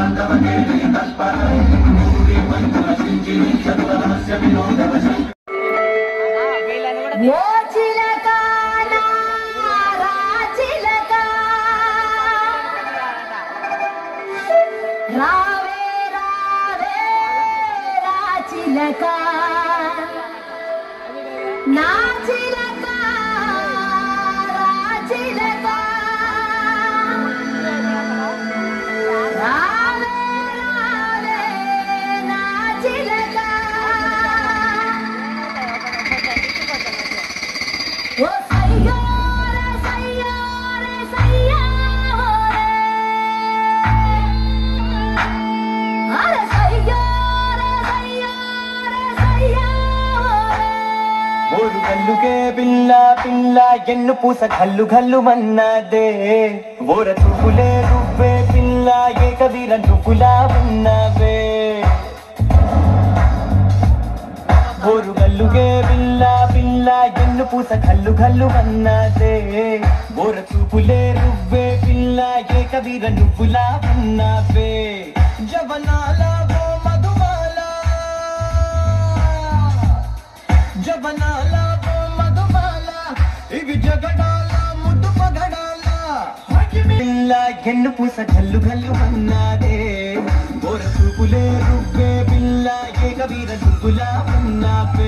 ఓ చిలక నా రాచిలక రావే రావే రాచిలక నా చిలక రాచిలక రావే రావే నా చిలక ఓ సయ్యారే సయ్యారే సయ్యారే అరే సయ్యారే సయ్యారే సయ్యారే ఓరు కల్లుకే పిల్ల పిల్ల ఎన్ను పూస కల్లు కల్లు మన్నదే ఓర చూపులే నువ్వే పిల్ల ఏకవీర నువ్వులా ఉన్నవే ఓరు కల్లుగే పిల్ల పిల్ల ఎన్ను పూస కల్లు కల్లు మన్నదే ఓర చూపులే నువ్వే పిల్ల ఏకవీర నువ్వులా ఉన్నవే జవనాల ఓ మధుమాల జవనాల ఓ మధుమాల ఇవి జగడాల ముద్దు పగడాల పిల్ల ఎన్ను పూస గల్లు గల్లు అన్నాదే గోర చూపులే రువ్వే పిల్ల ఏక వీర నువ్వులా ఉన్నావే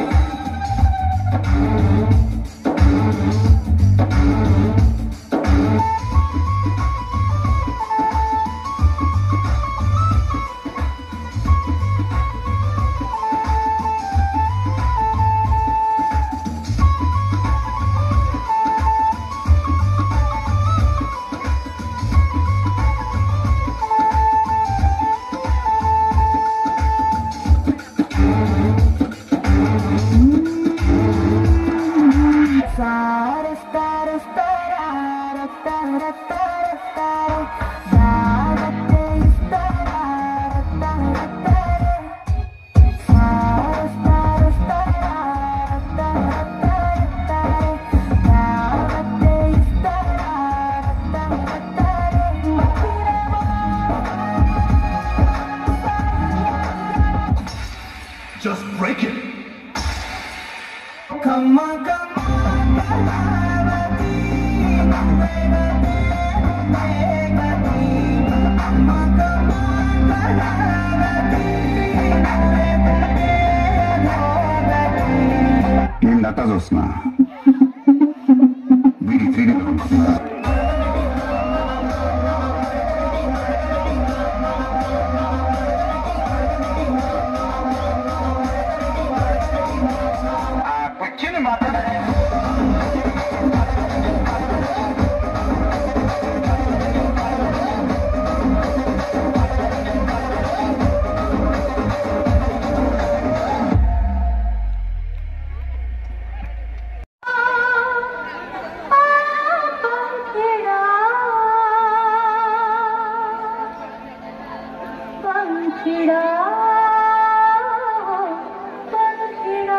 సార స్టార స్టార రత్తర రత్తర జావతే స్టార రత్తర రత్తర సార స్టార స్టార రత్తర రత్తర జావతే స్టార రత్తర Just break it. Come on, come on, Kavavati, Kavavati, Kavavati. Come on, come on, Kavavati, Kavavati, Kavavati. నేను డట్టా చూస్తున్నా వీడి త్రీ కూర్చుని మాట్లాడాలి పంఖిడా పంఖిడా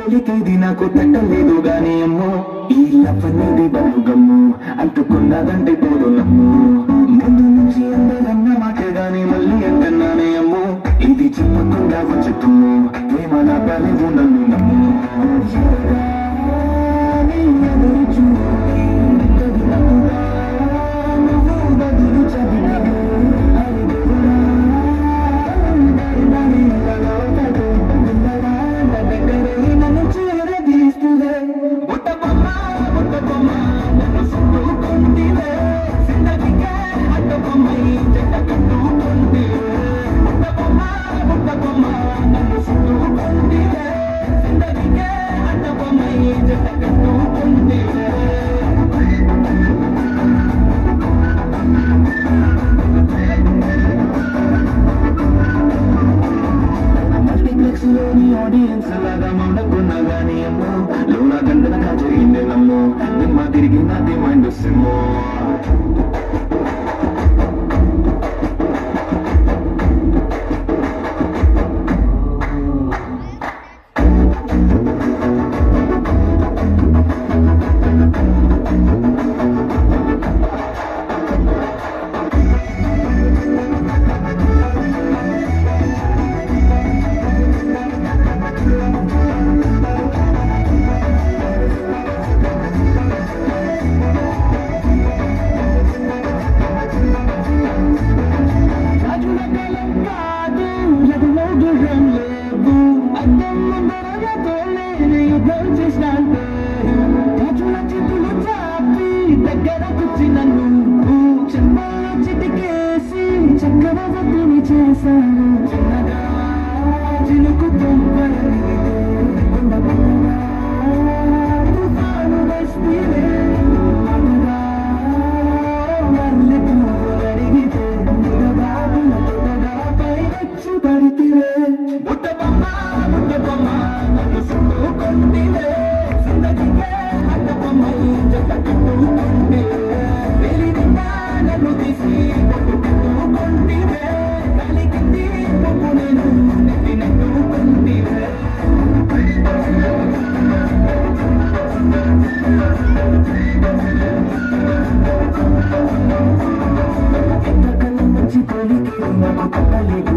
పోలికేది నాకు తట్టలేదు గాని అమ్మో ఈ లవ్ అనేది బలుగమ్ము అంటుకున్నదంటే పోదు నమ్ము ముందు నుంచి అందరన్న మాట గాని మళ్ళీ అంటున్నానే అమ్ము ఇది చెప్పకుండా వచ్చుతుమ్ము ప్రేమ నా పలేవు నన్ను నమ్ము నీ ఎదురు చూపి తగినట్టుగా నువ్వు బదులు చదివినవు అరిదురా మల్టీప్లెక్స్ లోని ఆడియన్స్ లాగా మౌనకున్నా గానీ అమ్మో లోన గంటనగా జరిగిందే నమ్ము దిమ్మ తిరిగి నాది మైండ్ సిమ్మో రాజుల కాలం కాదు ఎదులో గుర్రం లేవు అద్దం ముందరగా తోలేని యుద్ధం చేసినంటే రాజుల చేతులు చాపి దగ్గర కూర్చిన నువ్వు చెంపలో చిటికేసి చక్రవర్తిని చేశాను చిన్నగా చినుకు తుంపరనిదే కొండ కొండగా తుఫాను వస్తే మనగా మల్లె పువ్వులు అడిగితే నిలబాటున తొడగా పైనచ్చు పడితివే బుట్ట బొమ్మ బుట్ట బొమ్మ నన్ను చుట్టుకుంటివే జిందగీకే అడ్డ బొమ్మ జత కట్టుకుంటివే వెలి నిండా నన్ను తీసి పొట్టు పెట్టుకుంటివే గాలి కింది పొప్పు నేను నెట్టినట్టుకుంటివే ఎంతకన్నా మంచి కోరిక నాకు పట్టలేదు